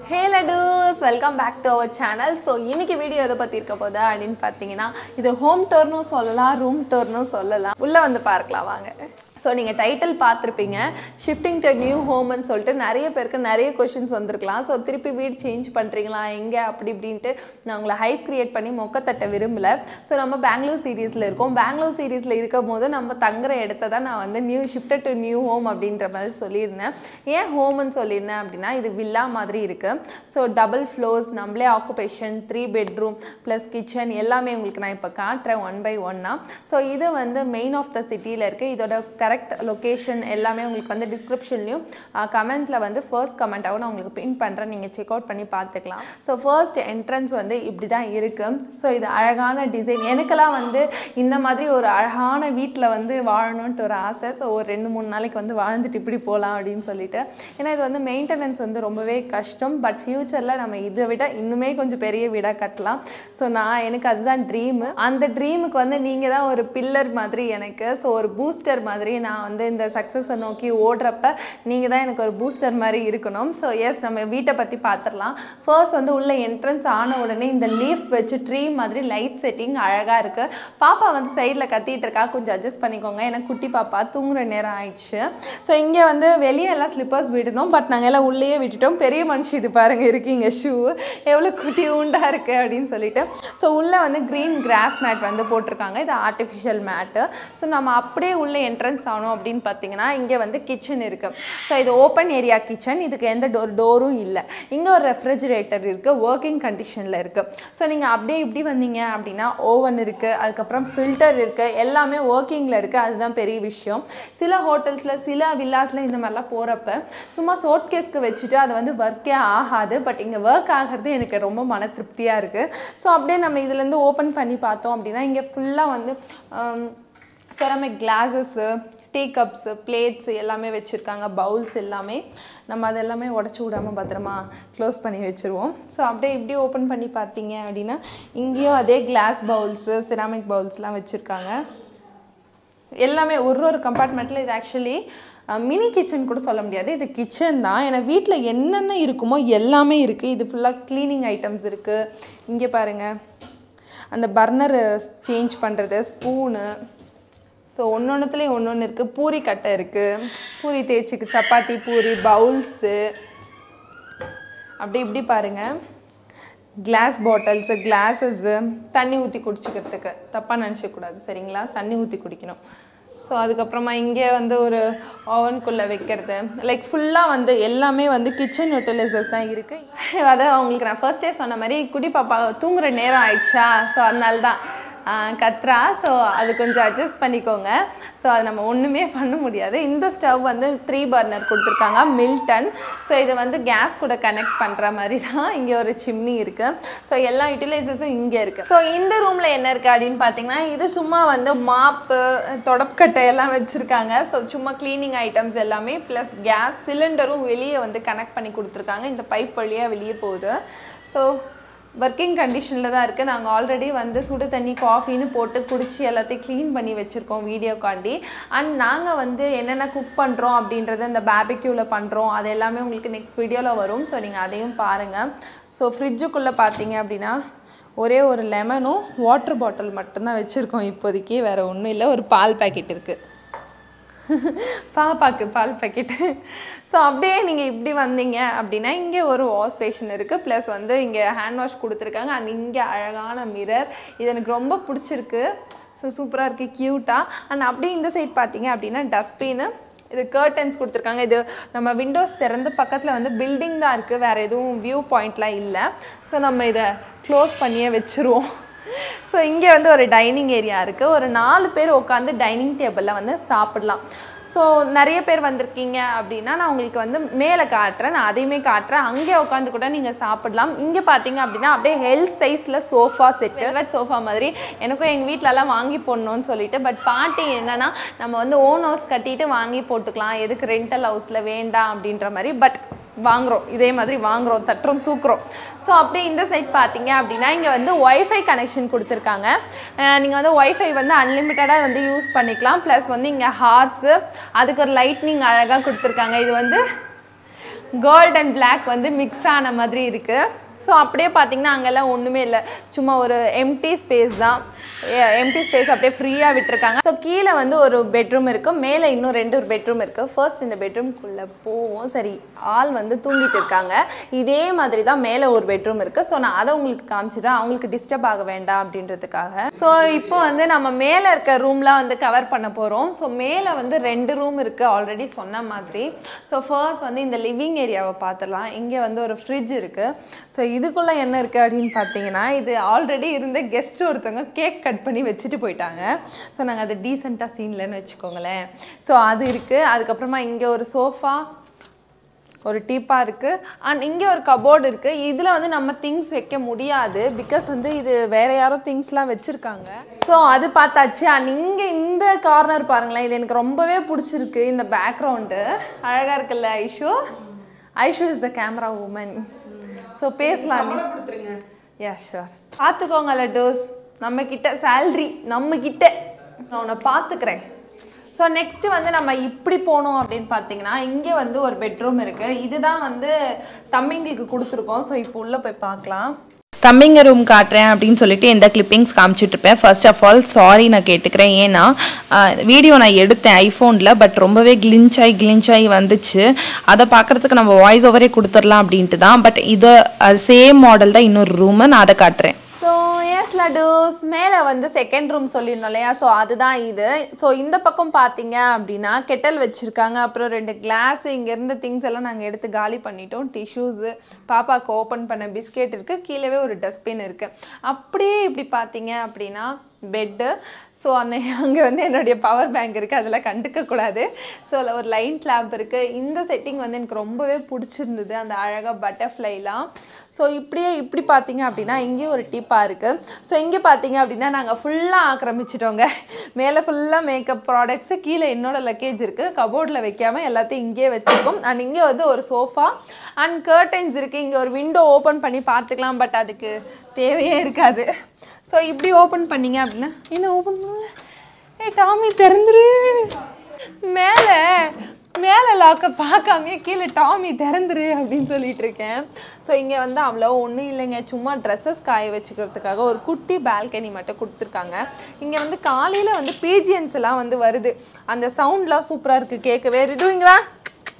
hey ladoos welcome back to our channel so இன்னைக்கு வீடியோ எதை பற்றி இருக்க போதா அப்படின்னு பார்த்தீங்கன்னா இது ஹோம் டோர்னும் சொல்லலாம் ரூம் டோர்னும் சொல்லலாம் உள்ளே வந்து பார்க்கலாம் வாங்க ஸோ நீங்கள் டைட்டில் பார்த்துருப்பீங்க ஷிஃப்டிங் டு நியூ ஹோம்னு சொல்லிட்டு நிறைய பேருக்கு நிறைய கொஷின்ஸ் வந்திருக்கலாம் ஸோ திருப்பி வீடு சேஞ்ச் பண்ணுறீங்களா எங்கே அப்படி இப்படின்ட்டு நான் உங்களை ஹைப் கிரியேட் பண்ணி மொக்கத்தட்ட விரும்பல ஸோ நம்ம பெங்களூர் சீரீஸில் இருக்கோம் பெங்களூர் சீரீஸில் இருக்கும் போது நம்ம தங்குற இடத்த தான் நான் வந்து new shifted to new home அப்படின்ற மாதிரி சொல்லியிருந்தேன் ஏன் ஹோம்னு சொல்லியிருந்தேன் அப்படின்னா இது வில்லா மாதிரி இருக்குது ஸோ டபுள் ஃப்ளோர்ஸ் நம்மளே occupation three bedroom plus kitchen எல்லாமே உங்களுக்கு நான் இப்போ காட்டுறேன் ஒன் பை ஒன்னா ஸோ இது வந்து மெயின் ஆஃப் த சிட்டியில் இருக்குது இதோட கரெக்ட் லொக்கேஷன் எல்லாமே உங்களுக்கு வந்து டிஸ்கிரிப்ஷன்லையும் கமெண்ட்டில் வந்து ஃபர்ஸ்ட் கமெண்ட்டாகவும் நான் உங்களுக்கு பின் பண்ணுறேன் நீங்கள் செக் அவுட் பண்ணி பார்த்துக்கலாம் ஸோ ஃபர்ஸ்ட் என்ட்ரன்ஸ் வந்து இப்படி தான் இருக்குது ஸோ இது அழகான டிசைன் எனக்கெல்லாம் வந்து இந்த மாதிரி ஒரு அழகான வீட்டில் வந்து வாழணுன்ட்டு ஒரு ஆசை ஸோ ஒரு ரெண்டு மூணு நாளைக்கு வந்து வாழ்ந்துட்டு இப்படி போகலாம் அப்படின்னு சொல்லிட்டு ஏன்னா இது வந்து மெயின்டெனன்ஸ் வந்து ரொம்பவே கஷ்டம் பட் ஃப்யூச்சரில் நம்ம இதை விட இன்னுமே கொஞ்சம் பெரிய வீடாக கட்டலாம் ஸோ நான் எனக்கு அதுதான் ட்ரீமு அந்த ட்ரீமுக்கு வந்து நீங்கள் தான் ஒரு பில்லர் மாதிரி எனக்கு ஸோ ஒரு பூஸ்டர் மாதிரி நான் வந்து இந்த சக்ஸஸை நோக்கி ஓடுறப்ப நீங்கள் தான் எனக்கு ஒரு பூஸ்டர் மாதிரி இருக்கணும் ஸோ எஸ் நம்ம வீட்டை பற்றி பார்த்துடலாம் ஃபர்ஸ்ட் வந்து உள்ள என்ட்ரன்ஸ் ஆன உடனே இந்த லீஃப் வச்சு ட்ரீ மாதிரி லைட் செட்டிங் அழகாக இருக்குது பாப்பா வந்து சைடில் கத்திட்டு இருக்கா கொஞ்சம் அட்ஜஸ்ட் பண்ணிக்கோங்க எனக்கு குட்டி பாப்பா தூங்குற நேரம் ஆயிடுச்சு ஸோ இங்கே வந்து வெளியே எல்லாம் ஸ்லிப்பர்ஸ் விடணும் பட் நாங்கள் எல்லாம் உள்ளேயே விட்டுட்டோம் பெரிய மனுஷி இது பாருங்க இருக்கீங்க ஷூ எவ்வளோ குட்டி உண்டா இருக்கு அப்படின்னு சொல்லிட்டு ஸோ உள்ளே வந்து க்ரீன் கிராஸ் மேட் வந்து போட்டிருக்காங்க இது ஆர்டிஃபிஷியல் மேட்டு ஸோ நம்ம அப்படியே உள்ள என்ட்ரன்ஸ் ஆகணும் அப்படின்னு பார்த்தீங்கன்னா இங்கே வந்து கிச்சன் இருக்குது ஸோ இது ஓப்பன் ஏரியா கிச்சன் இதுக்கு எந்த டோர் டோரும் இல்லை இங்கே ஒரு ரெஃப்ரிஜிரேட்டர் இருக்குது ஒர்க்கிங் கண்டிஷனில் இருக்குது ஸோ நீங்கள் அப்படியே இப்படி வந்தீங்க அப்படின்னா ஓவன் இருக்குது அதுக்கப்புறம் ஃபில்டர் இருக்குது எல்லாமே ஒர்க்கிங்கில் இருக்குது அதுதான் பெரிய விஷயம் சில ஹோட்டல்ஸில் சில வில்லாஸில் இந்த மாதிரிலாம் போகிறப்ப சும்மா சோட் கேஸ்க்கு வச்சுட்டு அது வந்து ஒர்க்கே ஆகாது பட் இங்கே ஒர்க் ஆகிறது எனக்கு ரொம்ப மன திருப்தியாக இருக்குது ஸோ அப்படியே நம்ம இதுலேருந்து ஓப்பன் பண்ணி பார்த்தோம் அப்படின்னா இங்கே ஃபுல்லாக வந்து ceramic glasses tea cups plates எல்லாமே வச்சுருக்காங்க பவுல்ஸ் எல்லாமே நம்ம அதெல்லாமே உடச்சி விடாமல் பத்திரமா க்ளோஸ் பண்ணி வச்சுருவோம் ஸோ அப்படியே இப்படி ஓப்பன் பண்ணி பார்த்தீங்க அப்படின்னா இங்கேயும் அதே கிளாஸ் பவுல்ஸு செராமிக் பவுல்ஸ்லாம் வச்சுருக்காங்க எல்லாமே ஒரு ஒரு கம்பார்ட்மெண்ட்டில் இது ஆக்சுவலி மினி கிச்சன் கூட சொல்ல முடியாது இது கிச்சன் தான் ஏன்னா வீட்டில் என்னென்ன இருக்குமோ எல்லாமே இருக்குது இது ஃபுல்லாக க்ளீனிங் ஐட்டம்ஸ் இருக்குது இங்கே பாருங்கள் அந்த பர்னர் சேஞ்ச் பண்ணுறது ஸ்பூனு ஸோ ஒன்று ஒன்றுத்துலேயும் ஒன்று ஒன்று இருக்குது பூரி கட்டை இருக்குது பூரி தேய்ச்சிக்கு சப்பாத்தி பூரி பவுல்ஸு அப்படி இப்படி பாருங்கள் கிளாஸ் பாட்டில்ஸு கிளாஸஸ்ஸு தண்ணி ஊற்றி குடிச்சிக்கிறதுக்கு தப்பாக நினச்சக்கூடாது சரிங்களா தண்ணி ஊற்றி குடிக்கணும் ஸோ அதுக்கப்புறமா இங்கே வந்து ஒரு ஓவனுக்குள்ளே வைக்கிறது லைக் ஃபுல்லாக வந்து எல்லாமே வந்து கிச்சன் யூட்டிலைசர்ஸ் தான் இருக்குது அதான் அவங்களுக்கு நான் ஃபர்ஸ்டே சொன்ன மாதிரி குடி பாப்பா தூங்குற நேரம் ஆயிடுச்சா ஸோ அதனால தான் கத்ரா ஸோ அது கொஞ்சம் அட்ஜஸ்ட் பண்ணிக்கோங்க ஸோ அது நம்ம ஒன்றுமே பண்ண முடியாது இந்த ஸ்டவ் வந்து த்ரீ பர்னர் கொடுத்துருக்காங்க மில்டன் ஸோ இது வந்து கேஸ் கூட கனெக்ட் பண்ணுற மாதிரி தான் இங்கே ஒரு சிம்னி இருக்குது ஸோ எல்லா யூட்டிலைசர்ஸும் இங்கே இருக்குது ஸோ இந்த ரூமில் என்ன இருக்குது அப்படின்னு பார்த்தீங்கன்னா இது சும்மா வந்து மாப்பு தொடப்பக்கட்டை எல்லாம் வச்சுருக்காங்க ஸோ சும்மா க்ளீனிங் ஐட்டம்ஸ் எல்லாமே ப்ளஸ் கேஸ் சிலிண்டரும் வெளியே வந்து கனெக்ட் பண்ணி கொடுத்துருக்காங்க இந்த பைப் வழியாக வெளியே போகுது ஸோ ஒர்க்கிங் கண்டிஷனில் தான் இருக்குது நாங்கள் ஆல்ரெடி வந்து சுடு தண்ணி காஃபின்னு போட்டு குடிச்சு எல்லாத்தையும் க்ளீன் பண்ணி வச்சுருக்கோம் வீடியோக்காண்டி அண்ட் நாங்கள் வந்து என்னென்ன குக் பண்ணுறோம் அப்படின்றத இந்த பேபிக்யூவில் பண்ணுறோம் அது எல்லாமே உங்களுக்கு நெக்ஸ்ட் வீடியோவில் வரும் ஸோ நீங்கள் அதையும் பாருங்கள் ஸோ ஃப்ரிட்ஜுக்குள்ளே பார்த்தீங்க அப்படின்னா ஒரே ஒரு லெமனும் வாட்டர் பாட்டில் மட்டும்தான் வச்சுருக்கோம் இப்போதைக்கு வேறு ஒன்றும் இல்லை ஒரு பால் பேக்கெட் இருக்குது பாப்பாக்கு பால் பாக்கெட்டு ஸோ அப்படியே நீங்கள் இப்படி வந்தீங்க அப்படின்னா இங்கே ஒரு வாஷ் பேஷன் இருக்குது ப்ளஸ் வந்து இங்கே ஹேண்ட் வாஷ் கொடுத்துருக்காங்க அண்ட் இங்கே அழகான மிரர் இது எனக்கு ரொம்ப பிடிச்சிருக்கு ஸோ சூப்பராக இருக்குது க்யூட்டாக அண்ட் அப்படியே இந்த சைட் பார்த்தீங்க அப்படின்னா டஸ்ட்பின்னு இது கர்டன்ஸ் கொடுத்துருக்காங்க இது நம்ம விண்டோஸ் திறந்து பக்கத்தில் வந்து பில்டிங் தான் இருக்குது வேறு எதுவும் வியூ பாயிண்ட்லாம் இல்லை ஸோ நம்ம இதை க்ளோஸ் பண்ணியே வச்சுருவோம் ஸோ இங்கே வந்து ஒரு டைனிங் ஏரியா இருக்குது ஒரு நாலு பேர் உட்காந்து டைனிங் டேபிளில் வந்து சாப்பிடலாம் ஸோ நிறைய பேர் வந்திருக்கீங்க அப்படின்னா நான் உங்களுக்கு வந்து மேலே காட்டுறேன் நான் அதையுமே காட்டுறேன் அங்கே உட்காந்து கூட நீங்கள் சாப்பிடலாம் இங்கே பார்த்தீங்க அப்படின்னா அப்படியே ஹெல்த் சைஸில் சோஃபா செட் வெல்வெட் சோஃபா மாதிரி எனக்கும் எங்கள் வீட்டிலலாம் வாங்கி போடணும்னு சொல்லிட்டு பட் பாட்டி என்னென்னா நம்ம வந்து ஓன் ஹவுஸ் கட்டிட்டு வாங்கி போட்டுக்கலாம் எதுக்கு ரெண்டல் ஹவுஸில் வேண்டாம் அப்படின்ற மாதிரி பட் வாங்குகிறோம் இதே மாதிரி வாங்குகிறோம் தட்டுறோம் தூக்குறோம் ஸோ அப்படியே இந்த சைட் பார்த்தீங்க அப்படின்னா இங்கே வந்து ஒய்ஃபை கனெக்ஷன் கொடுத்துருக்காங்க நீங்கள் வந்து ஒய்ஃபை வந்து அன்லிமிட்டடாக வந்து யூஸ் பண்ணிக்கலாம் ப்ளஸ் வந்து இங்கே ஹார்ஸு அதுக்கு ஒரு லைட்னிங் அழகாக கொடுத்துருக்காங்க இது வந்து கோல்ட் அண்ட் Black வந்து மிக்ஸ் ஆன மாதிரி இருக்குது ஸோ அப்படியே பார்த்தீங்கன்னா அங்கெல்லாம் ஒன்றுமே இல்லை சும்மா ஒரு எம்டி ஸ்பேஸ் தான் எம்டி ஸ்பேஸ் அப்படியே ஃப்ரீயாக விட்டுருக்காங்க ஸோ கீழே வந்து ஒரு பெட்ரூம் இருக்குது மேலே இன்னும் ரெண்டு ஒரு பெட்ரூம் இருக்குது ஃபர்ஸ்ட் இந்த பெட்ரூம்குள்ளே போவோம் சரி ஆள் வந்து தூங்கிட்டு இருக்காங்க இதே மாதிரி தான் மேலே ஒரு பெட்ரூம் இருக்குது ஸோ நான் அதை உங்களுக்கு காமிச்சிடுறேன் அவங்களுக்கு டிஸ்டர்ப் ஆக வேண்டாம் அப்படின்றதுக்காக ஸோ இப்போ வந்து நம்ம மேலே இருக்க ரூம்லாம் வந்து கவர் பண்ண போகிறோம் ஸோ மேலே வந்து ரெண்டு ரூம் இருக்குது ஆல்ரெடி சொன்ன மாதிரி ஸோ ஃபர்ஸ்ட் வந்து இந்த லிவிங் ஏரியாவை பார்த்துடலாம் இங்கே வந்து ஒரு ஃப்ரிட்ஜ் இருக்குது ஸோ இதுக்குள்ளே என்ன இருக்குது அப்படின்னு பார்த்தீங்கன்னா இது ஆல்ரெடி இருந்த கெஸ்ட் ஒருத்தவங்க கேக் கட் பண்ணி வச்சுட்டு போயிட்டாங்க ஸோ நாங்கள் அது டீசெண்டாக சீன்லன்னு வச்சுக்கோங்களேன் ஸோ அது இருக்குது அதுக்கப்புறமா இங்கே ஒரு சோஃபா ஒரு டீப்பா இருக்குது அண்ட் இங்கே ஒரு கபோர்டு இருக்குது இதில் வந்து நம்ம திங்ஸ் வைக்க முடியாது பிகாஸ் வந்து இது வேற யாரோ திங்ஸ்லாம் வச்சுருக்காங்க ஸோ அது பார்த்தாச்சு அண்ட் இங்கே இந்த கார்னர் பாருங்களேன் இது எனக்கு ரொம்பவே பிடிச்சிருக்கு இந்த பேக்ரவுண்டு அழகாக இருக்குல்ல Aishu Aishu is the camera woman so பேசலாம் யா ஷுவர் பார்த்துக்கோங்க லட்டோஸ் நம்ம கிட்ட சேல்ரி நம்ம கிட்ட நான் உன்னை பார்த்துக்கிறேன் ஸோ நெக்ஸ்ட் வந்து நம்ம இப்படி போனோம் அப்படின்னு பார்த்தீங்கன்னா இங்கே வந்து ஒரு பெட்ரூம் இருக்குது இதுதான் வந்து தம்பிங்களுக்கு கொடுத்துருக்கோம் ஸோ இப்போ உள்ளே போய் பார்க்கலாம் தம்பிங்க ரூம் காட்டுறேன் அப்படின்னு சொல்லிட்டு எந்த கிளிப்பிங்ஸ் காமிச்சிட்டு இருப்பேன் ஃபர்ஸ்ட் ஆஃப் ஆல் சாரி நான் கேட்டுக்கிறேன் ஏன்னா வீடியோ நான் எடுத்தேன் ஐஃபோனில் பட் ரொம்பவே கிளின்ச் ஆகி கிளின்ச் ஆகி வந்துச்சு அதை பார்க்குறதுக்கு நம்ம வாய்ஸ் ஓவரே கொடுத்துடலாம் அப்படின்ட்டு தான் பட் இது சேம் மாடல் தான் இன்னொரு ரூமு நான் அதை காட்டுறேன் ஸோ எஸ் லட்டூஸ் மேலே வந்து செகண்ட் ரூம் சொல்லியிருந்தோம் இல்லையா ஸோ அதுதான் இது ஸோ இந்த பக்கம் பார்த்தீங்க அப்படின்னா கெட்டல் வச்சுருக்காங்க அப்புறம் ரெண்டு கிளாஸ் இங்கே இருந்த திங்ஸ் எல்லாம் நாங்கள் எடுத்து காலி பண்ணிட்டோம் டிஷ்யூஸு பாப்பாவுக்கு ஓப்பன் பண்ண பிஸ்கெட் இருக்குது கீழவே ஒரு டஸ்ட்பின் இருக்குது அப்படியே இப்படி பார்த்தீங்க அப்படின்னா பெட்டு ஸோ அந்த அங்கே வந்து என்னுடைய பவர் பேங்க் இருக்குது அதெல்லாம் கண்டுக்கக்கூடாது ஸோ ஒரு லைன் லேம்ப் இருக்குது இந்த செட்டிங் வந்து எனக்கு ரொம்பவே பிடிச்சிருந்தது அந்த அழகாக பட்டர்ஃப்ளைலாம் ஸோ இப்படியே இப்படி பார்த்தீங்க அப்படின்னா இங்கேயும் ஒரு டீப்பாக இருக்குது ஸோ இங்கே பார்த்தீங்க அப்படின்னா நாங்கள் ஃபுல்லாக ஆக்கிரமிச்சிட்டோங்க மேலே ஃபுல்லாக மேக்கப் ப்ராடக்ட்ஸு கீழே என்னோட லக்கேஜ் இருக்குது கபோர்டில் வைக்காமல் எல்லாத்தையும் இங்கேயே வச்சுருக்கோம் அண்ட் இங்கே வந்து ஒரு சோஃபா அண்ட் கர்டைன்ஸ் இருக்குது இங்கே ஒரு விண்டோ ஓப்பன் பண்ணி பார்த்துக்கலாம் பட் அதுக்கு தேவையே இருக்காது ஸோ இப்படி ஓப்பன் பண்ணீங்க அப்படின்னா என்ன ஓப்பன் பண்ணல ஏ டாமி திறந்துரு மேலே மேலே லாக்க பார்க்காமயே கீழே டாமி திறந்துரு அப்படின்னு சொல்லிட்டு இருக்கேன் ஸோ இங்கே வந்து அவ்வளோ ஒன்றும் இல்லைங்க சும்மா ட்ரெஸ்ஸஸ் காய வச்சுக்கிறதுக்காக ஒரு குட்டி பால்கனி மட்டும் கொடுத்துருக்காங்க இங்கே வந்து காலையில் வந்து பிஜிஎன்ஸ் எல்லாம் வந்து வருது அந்த சவுண்ட்லாம் சூப்பராக இருக்குது கேட்கவே இது இங்கே வா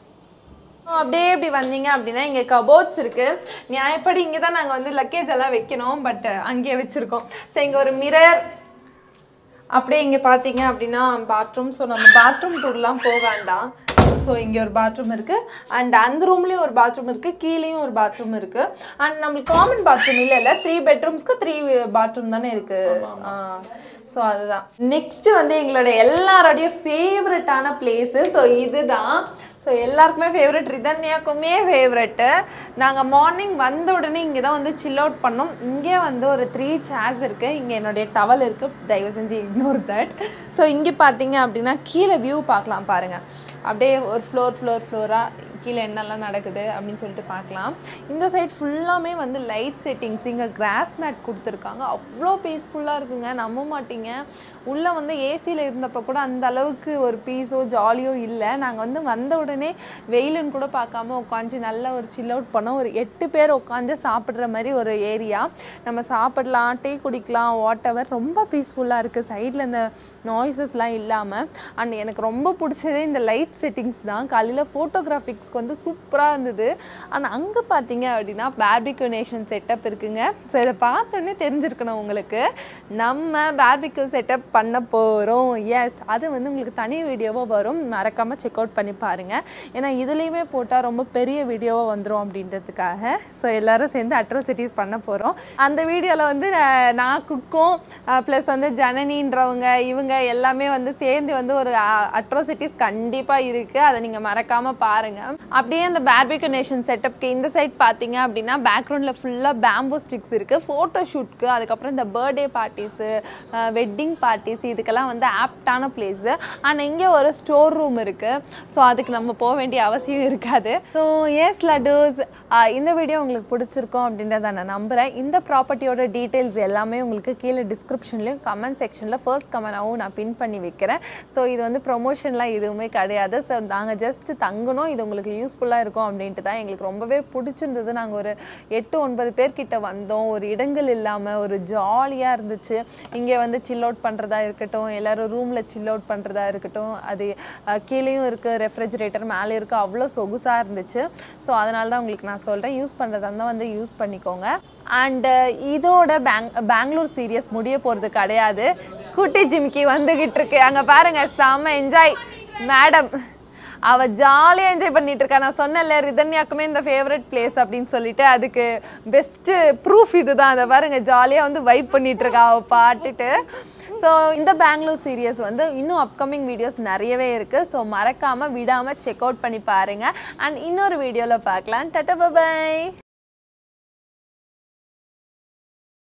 அப்படியே இப்படி வந்தீங்க அப்படின்னா இங்கே கபோர்ட்ஸ் இருக்குது நியாயப்படி இங்கே தான் நாங்கள் வந்து லக்கேஜ் எல்லாம் வைக்கணும் பட் அங்கேயே வச்சுருக்கோம் ஸோ இங்கே ஒரு மிரர் அப்படியே இங்கே பார்த்தீங்க அப்படின்னா பாத்ரூம் ஸோ நம்ம பாத்ரூம் டூர்லாம் போக வேண்டாம் ஸோ இங்கே ஒரு பாத்ரூம் இருக்குது அண்ட் அந்த ரூம்லேயும் ஒரு பாத்ரூம் இருக்குது கீழேயும் ஒரு பாத்ரூம் இருக்குது அண்ட் நம்மளுக்கு காமன் பாத்ரூம் இல்லை இல்லை த்ரீ பெட்ரூம்ஸ்க்கு த்ரீ பாத்ரூம் தானே இருக்குது ஸோ அதுதான் நெக்ஸ்ட் வந்து எங்களோட எல்லாரோடைய ஃபேவரட்டான பிளேஸு ஸோ இதுதான் ஸோ எல்லாருக்குமே ஃபேவரட் ரிதன்யாக்குமே ஃபேவரெட்டு நாங்கள் மார்னிங் வந்த உடனே இங்கே தான் வந்து சில் அவுட் பண்ணோம் இங்கே வந்து ஒரு த்ரீ சேர்ஸ் இருக்குது இங்கே என்னுடைய டவல் இருக்குது தயவு செஞ்சு இக்னோர் தட் ஸோ இங்கே பார்த்தீங்க அப்படின்னா கீழே வியூ பார்க்கலாம் பாருங்கள் அப்படியே ஒரு ஃப்ளோர் ஃப்ளோர் ஃப்ளோராக கீழே என்னெல்லாம் நடக்குது அப்படின்னு சொல்லிட்டு பார்க்கலாம் இந்த சைட் ஃபுல்லாமே வந்து லைட் செட்டிங்ஸ் இங்கே கிராஸ் மேட் கொடுத்துருக்காங்க அவ்வளோ பீஸ்ஃபுல்லாக இருக்குங்க நம்ப மாட்டீங்க உள்ளே வந்து ஏசியில் இருந்தப்போ கூட அந்த அளவுக்கு ஒரு பீஸோ ஜாலியோ இல்லை நாங்கள் வந்து வந்த உடனே வெயிலுன்னு கூட பார்க்காம உட்காந்து நல்லா ஒரு சில் அவுட் பண்ணோம் ஒரு எட்டு பேர் உட்காந்து சாப்பிட்ற மாதிரி ஒரு ஏரியா நம்ம சாப்பிடலாம் டீ குடிக்கலாம் வாட் எவர் ரொம்ப பீஸ்ஃபுல்லாக இருக்குது சைடில் இந்த நாய்ஸஸ்லாம் இல்லாமல் அண்ட் எனக்கு ரொம்ப பிடிச்சதே இந்த லைட் செட்டிங்ஸ் தான் காலையில் ஃபோட்டோகிராஃபிக்ஸ்க்கு வந்து சூப்பராக இருந்தது ஆனால் அங்கே பார்த்தீங்க அப்படின்னா பார்பிக்யூ நேஷன் செட்டப் இருக்குங்க ஸோ இதை பார்த்தோன்னே தெரிஞ்சிருக்கணும் உங்களுக்கு நம்ம பார்பிக்யூ செட்டப் பண்ண போகிறோம் எஸ் அது வந்து உங்களுக்கு தனி வீடியோவாக வரும் மறக்காமல் செக் அவுட் பண்ணி பாருங்கள் ஏன்னா இதுலேயுமே போட்டால் ரொம்ப பெரிய வீடியோவாக வந்துடும் அப்படின்றதுக்காக ஸோ எல்லாரும் சேர்ந்து அட்ரோசிட்டிஸ் பண்ண போகிறோம் அந்த வீடியோவில் வந்து நான் நான் குக்கும் ப்ளஸ் வந்து ஜனனின்றவங்க இவங்க எல்லாமே வந்து சேர்ந்து வந்து ஒரு அட்ரோசிட்டிஸ் கண்டிப்பாக இருக்குது அதை நீங்கள் மறக்காமல் பாருங்கள் அப்படியே அந்த பார்பிக்யூ நேஷன் செட்டப்க்கு இந்த சைட் பார்த்தீங்க அப்படின்னா பேக்ரவுண்டில் ஃபுல்லாக பேம்பூ ஸ்டிக்ஸ் இருக்குது ஃபோட்டோ ஷூட்க்கு அதுக்கப்புறம் இந்த பர்த்டே பார்ட்டிஸு வெட்டிங் பார்ட்டிஸ் இதுக்கெல்லாம் வந்து ஆப்டான பிளேஸு அண்ட் இங்கே ஒரு ஸ்டோர் ரூம் இருக்குது ஸோ அதுக்கு நம்ம நம்ம போக வேண்டிய அவசியம் இருக்காது ஸோ எஸ் லட்டூஸ் இந்த வீடியோ உங்களுக்கு பிடிச்சிருக்கும் அப்படின்றத நான் நம்புகிறேன் இந்த ப்ராப்பர்ட்டியோட டீட்டெயில்ஸ் எல்லாமே உங்களுக்கு கீழே டிஸ்கிரிப்ஷன்லையும் கமெண்ட் செக்ஷனில் ஃபர்ஸ்ட் கமெண்டாகவும் நான் பின் பண்ணி வைக்கிறேன் ஸோ இது வந்து ப்ரொமோஷன்லாம் எதுவுமே கிடையாது ஸோ நாங்கள் ஜஸ்ட் தங்கணும் இது உங்களுக்கு யூஸ்ஃபுல்லாக இருக்கும் அப்படின்ட்டு தான் எங்களுக்கு ரொம்பவே பிடிச்சிருந்தது நாங்கள் ஒரு எட்டு ஒன்பது பேர்கிட்ட வந்தோம் ஒரு இடங்கள் இல்லாமல் ஒரு ஜாலியாக இருந்துச்சு இங்கே வந்து சில் அவுட் பண்ணுறதா இருக்கட்டும் எல்லோரும் ரூமில் சில் அவுட் பண்ணுறதா இருக்கட்டும் அது அஹ், கீழேயும் இருக்குது ரெஃப்ரிஜரேட்டர் மேலே இருக்குது அவ்வளோ சொகுசாக இருந்துச்சு ஸோ அதனால தான் உங்களுக்கு நான் சொல்கிறேன் யூஸ் பண்ணுறதா இருந்தால் வந்து யூஸ் பண்ணிக்கோங்க அண்டு இதோட பேங் பெங்களூர் சீரியஸ் முடிய போகிறது கிடையாது குட்டி ஜிமிக்கி வந்துகிட்டு இருக்கு அங்கே பாருங்க செம்ம என்ஜாய் மேடம் அவ ஜாலியாக என்ஜாய் பண்ணிட்டு இருக்கா நான் சொன்னேன்ல ரிதன்யாக்குமே இந்த ஃபேவரட் பிளேஸ் அப்படின்னு சொல்லிட்டு அதுக்கு பெஸ்ட்டு ப்ரூஃப் இதுதான் அதை பாருங்க ஜாலியாக வந்து வைப் பண்ணிட்டு இருக்கா அவ பாட்டுட்டு ஸோ இந்த பெங்களூர் சீரியஸ் வந்து இன்னும் அப்கமிங் வீடியோஸ் நிறையவே இருக்குது ஸோ மறக்காமல் விடாமல் செக் அவுட் பண்ணி பாருங்கள் அண்ட் இன்னொரு வீடியோவில் பார்க்கலாம் டட்டா பை